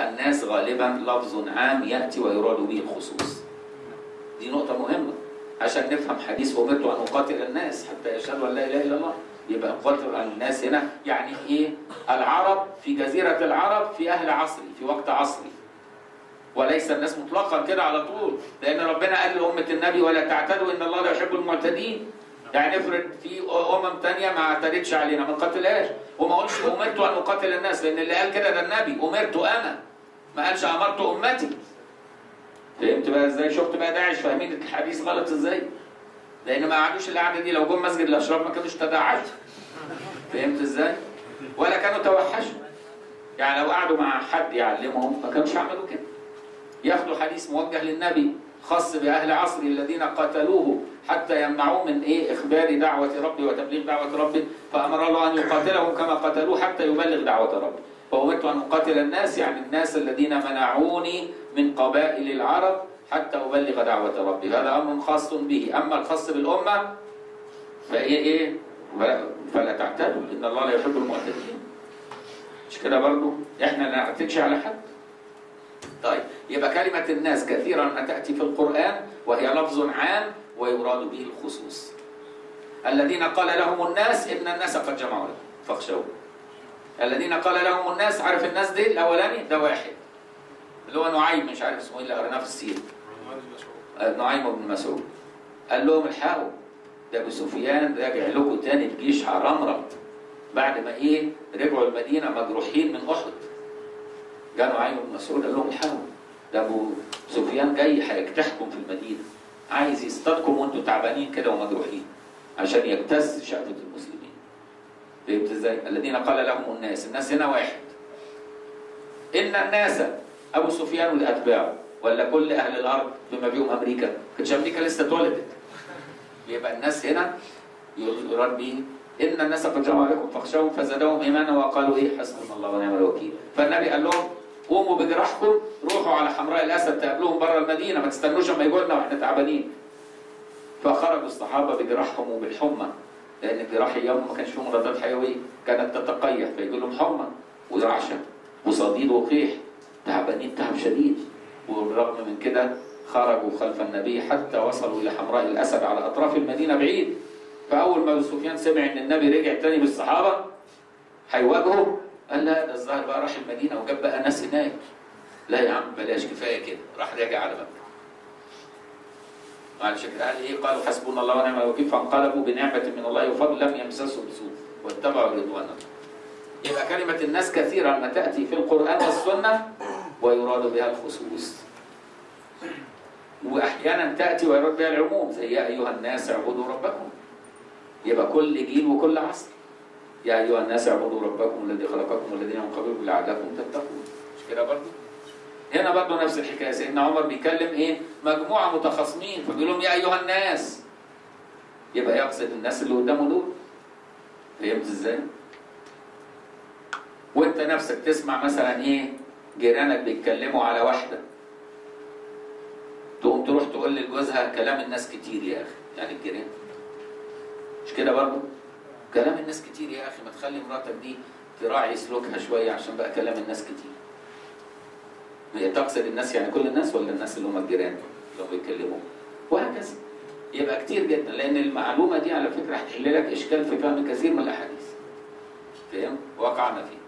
يبقى الناس غالبا لفظ عام ياتي ويراد به الخصوص دي نقطه مهمه عشان نفهم حديث امرت ان اقاتل الناس حتى يشهدوا ان لا اله الا الله يبقى اقاتل الناس هنا يعني ايه العرب في جزيره العرب في اهل عصري في وقت عصري وليس الناس مطلقا كده على طول لان ربنا قال لامه النبي ولا تعتدوا ان الله لا يحب المعتدين يعني افرض في امم تانية ما اعتدتش علينا ما نقاتلهاش وما اقولش امرت ان اقاتل الناس لان اللي قال كده ده النبي امرت انا ما قالش امرت امتي فهمت بقى ازاي شفت بقى داعش فاهمين الحديث غلط ازاي لان ما قعدوش القعده دي لو جم مسجد الاشراف ما كانوش تداعشوا فهمت ازاي ولا كانوا توحشوا يعني لو قعدوا مع حد يعلمهم ما كانوش عملوا كده ياخدوا حديث موجه للنبي خاص بأهل عصره الذين قتلوه حتى يمنعوه من إيه إخبار دعوة ربي وتبليغ دعوة ربي فأمر الله أن يقاتلهم كما قتلوه حتى يبلغ دعوة ربي فأمرت أن أقاتل الناس يعني الناس الذين منعوني من قبائل العرب حتى أبلغ دعوة ربي هذا أمر خاص به أما الخاص بالأمة فإيه إيه فلا- فلا تعتدوا إن الله لا يحب المعتدين مش كده برضو إحنا لا نعتدش على حد طيب يبقى كلمة الناس كثيرا ما تأتي في القرآن وهي لفظ عام ويراد به الخصوص الذين قال لهم الناس إن الناس قد جمعوا لكم فاخشوا الذين قال لهم الناس عارف الناس دي الأولاني ده واحد اللي هو نعيم مش عارف اسمه ايه اللي قريناه في السيرة آه، نعيم بن مسعود قال لهم الحقوا ده ابو سفيان راجع لكم تاني بجيش عرمرة بعد ما ايه رجعوا المدينة مجروحين من أحد جاء نعيم بن مسعود قال لهم الحقوا ده ابو سفيان جاي هيجتاحكم في المدينه عايز يصطادكم وانتم تعبانين كده ومجروحين عشان يجتاز شأفة المسلمين فهمت ازاي؟ الذين قال لهم الناس الناس هنا واحد ان الناس ابو سفيان والاتباع ولا كل اهل الارض بما فيهم امريكا كانتش امريكا لسه اتولدت يبقى الناس هنا يراد به ان الناس قد جمعوا عليكم فاخشوهم فزادهم ايمانا وقالوا ايه حسبنا الله ونعم الوكيل فالنبي قال لهم قوموا بجراحكم روحوا على حمراء الاسد تقابلوهم بره المدينه ما تستنوش اما يجوا لنا واحنا تعبانين فخرجوا الصحابه بجراحهم وبالحمى لان جراح اليوم ما كانش فيه مضادات حيويه كانت تتقيح فيجي لهم حمى ورعشه وصديد وقيح تعبانين تعب شديد وبالرغم من كده خرجوا خلف النبي حتى وصلوا الى حمراء الاسد على اطراف المدينه بعيد فاول ما ابو سفيان سمع ان النبي رجع تاني بالصحابه هيواجهه قال لا ده الظاهر بقى راح المدينه وجاب بقى ناس هناك لا يا عم بلاش كفايه كده راح راجع على مكه معلش كده قال ايه قالوا حسبنا الله ونعم الوكيل فانقلبوا بنعمه من الله وفضل لم يمسسهم بسوء واتبعوا رضوان الله يبقى كلمه الناس كثيرا ما تاتي في القران والسنه ويراد بها الخصوص واحيانا تاتي ويراد بها العموم زي يا ايها الناس اعبدوا ربكم يبقى كل جيل وكل عصر يا ايها الناس اعبدوا ربكم الذي خلقكم والذين من قبلكم لعلكم تتقون مش كده برضه هنا برضه نفس الحكايه سيدنا عمر بيكلم ايه مجموعه متخاصمين فبيقول لهم يا ايها الناس يبقى يقصد الناس اللي قدامه دول فهمت ازاي وانت نفسك تسمع مثلا ايه جيرانك بيتكلموا على واحده تقوم تروح تقول لجوزها كلام الناس كتير يا اخي يعني الجيران مش كده برضه كلام الناس كتير يا اخي ما تخلي مراتك دي تراعي سلوكها شويه عشان بقى كلام الناس كتير هي تقصد الناس يعني كل الناس ولا الناس اللي هم الجيران اللي هم بيتكلموا وهكذا يبقى كتير جدا لان المعلومه دي على فكره هتحل لك اشكال في فهم كثير من الاحاديث فاهم وقعنا فيه